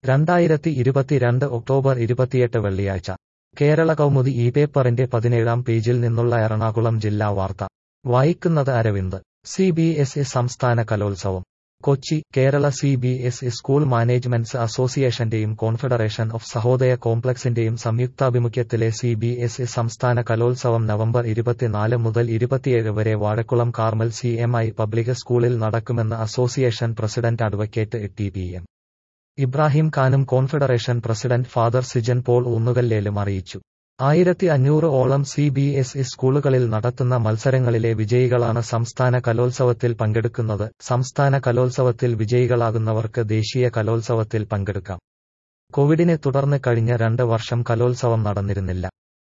രണ്ടായിരത്തി ഇരുപത്തിരണ്ട് ഒക്ടോബർ ഇരുപത്തിയെട്ട് വെള്ളിയാഴ്ച കേരള കൗമുദി ഈ പേപ്പറിന്റെ പതിനേഴാം പേജിൽ നിന്നുള്ള എറണാകുളം ജില്ലാ വാർത്ത വായിക്കുന്നത് Aravind C B S E സംസ്ഥാന കലോത്സവം Kochi Kerala C B S E school managements അസോസിയേഷന്റെയും കോൺഫെഡറേഷൻ ഓഫ് സഹോദയ കോംപ്ലക്സിന്റെയും സംയുക്താഭിമുഖ്യത്തിലെ സി ബി എസ് ഇ സംസ്ഥാന കലോത്സവം നവംബർ ഇരുപത്തിനാല് മുതൽ ഇരുപത്തിയേഴ് വരെ Vazhakkulam Carmel C M I public സ്കൂളിൽ നടക്കുമെന്ന് association president advocate T P M Ibrahim ഖാനും confederation president father Sijan Paul ഊന്നുകല്ലേലും അറിയിച്ചു ആയിരത്തി അഞ്ഞൂറ് ഓളം സി ബി എസ് ഇ സ്കൂളുകളിൽ നടത്തുന്ന മത്സരങ്ങളിലെ വിജയികളാണ് സംസ്ഥാന കലോത്സവത്തിൽ പങ്കെടുക്കുന്നത് സംസ്ഥാന കലോത്സവത്തിൽ വിജയികളാകുന്നവർക്ക് ദേശീയ കലോത്സവത്തിൽ പങ്കെടുക്കാം കോവിഡിനെ തുടർന്ന് കഴിഞ്ഞ രണ്ട് വർഷം കലോത്സവം നടന്നിരുന്നില്ല